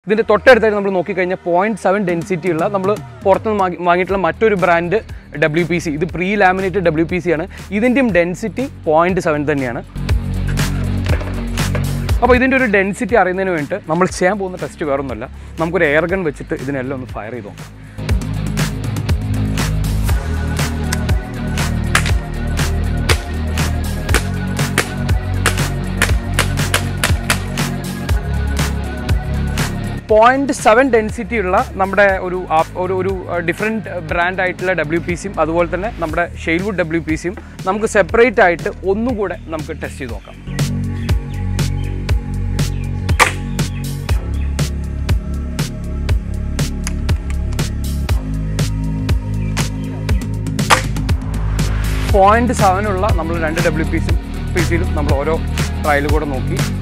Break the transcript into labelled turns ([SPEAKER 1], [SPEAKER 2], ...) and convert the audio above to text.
[SPEAKER 1] ഇതിൻ്റെ തൊട്ടടുത്തായിട്ട് നമ്മൾ നോക്കിക്കഴിഞ്ഞാൽ പോയിന്റ് സെവൻ ഡെൻസിറ്റി ഉള്ള നമ്മൾ പുറത്തുനിന്ന് വാങ്ങി- വാങ്ങിയിട്ടുള്ള മറ്റൊരു ബ്രാൻഡ് ഡബ്ല്യു പി സി ഇത് pre laminated W P C ആണ് ഇതിൻ്റെയും ഡെൻസിറ്റി പോയിന്റ് സെവൻ തന്നെയാണ് അപ്പോൾ ഇതിൻ്റെ ഒരു ഡെൻസിറ്റി അറിയുന്നതിന് വേണ്ടിയിട്ട് നമ്മൾ ചെയ്യാൻ പോകുന്ന ടെസ്റ്റ് വേറൊന്നുമല്ല നമുക്കൊരു എയർ ഗൺ വെച്ചിട്ട് ഇതിനെല്ലാം ഒന്ന് ഫയർ ചെയ്ത് നോക്കാം പോയിന്റ് സെവൻ ഡെൻസിറ്റി ഉള്ള നമ്മുടെ ഒരു ആ- ഒരു ഒരു ഡിഫറെൻറ്റ് ബ്രാൻഡ് ആയിട്ടുള്ള ഡബ്ല്യു പി സിയും അതുപോലെ തന്നെ നമ്മുടെ ഷെയിൽവുഡ് ഡബ്ല്യു പി സിയും നമുക്ക് സെപ്പറേറ്റ് ആയിട്ട് ഒന്നുകൂടെ നമുക്ക് ടെസ്റ്റ് ചെയ്ത് നോക്കാം പോയിന്റ് സെവനുള്ള നമ്മൾ രണ്ട് ഡബ്ല്യു പി സിയും പി സിയിലും നമ്മൾ ഓരോ ട്രയൽ കൂടെ നോക്കി